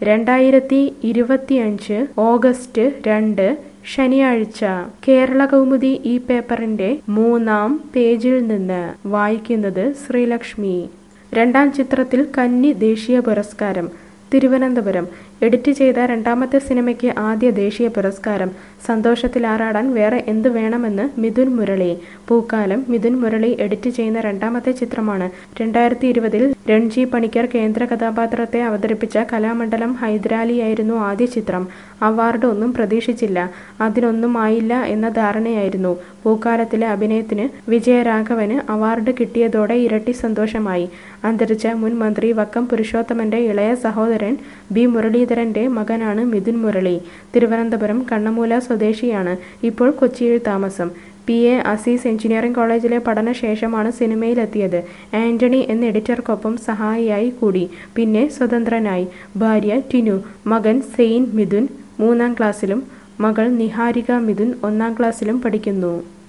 രണ്ടായിരത്തി ഇരുപത്തിയഞ്ച് ഓഗസ്റ്റ് രണ്ട് ശനിയാഴ്ച കേരള കൗമുദി ഈ പേപ്പറിന്റെ മൂന്നാം പേജിൽ നിന്ന് വായിക്കുന്നത് ശ്രീലക്ഷ്മി രണ്ടാം ചിത്രത്തിൽ കന്നി ദേശീയ പുരസ്കാരം തിരുവനന്തപുരം എഡിറ്റ് ചെയ്ത രണ്ടാമത്തെ സിനിമയ്ക്ക് ആദ്യ ദേശീയ പുരസ്കാരം സന്തോഷത്തിൽ ആറാടാൻ വേറെ എന്ത് വേണമെന്ന് മിഥുൻ മുരളി പൂക്കാലം മിഥുൻ മുരളി എഡിറ്റ് ചെയ്യുന്ന രണ്ടാമത്തെ ചിത്രമാണ് രണ്ടായിരത്തി ഇരുപതിൽ രൺജി പണിക്കർ കേന്ദ്ര കഥാപാത്രത്തെ അവതരിപ്പിച്ച കലാമണ്ഡലം ഹൈദരാലിയായിരുന്നു ആദ്യ ചിത്രം അവാർഡ് ഒന്നും പ്രതീക്ഷിച്ചില്ല അതിനൊന്നും ആയില്ല എന്ന ധാരണയായിരുന്നു പൂക്കാലത്തിലെ അഭിനയത്തിന് വിജയരാഘവന് അവാർഡ് കിട്ടിയതോടെ ഇരട്ടി സന്തോഷമായി അന്തരിച്ച മുൻ മന്ത്രി വക്കം പുരുഷോത്തമന്റെ ഇളയ സഹോദരൻ ബി മുരളീധരന്റെ മകനാണ് മിഥുൻ മുരളി തിരുവനന്തപുരം കണ്ണമൂല സ്വദേശിയാണ് ഇപ്പോൾ കൊച്ചിയിൽ താമസം പി എ അസീസ് എഞ്ചിനീയറിംഗ് കോളേജിലെ പഠനശേഷമാണ് സിനിമയിലെത്തിയത് ആന്റണി എന്ന എഡിറ്റർക്കൊപ്പം സഹായിയായി കൂടി പിന്നെ സ്വതന്ത്രനായി ഭാര്യ ടിനു മകൻ സെയിൻ മിഥുൻ മൂന്നാം ക്ലാസ്സിലും മകൾ നിഹാരിക മിഥുൻ ഒന്നാം ക്ലാസ്സിലും പഠിക്കുന്നു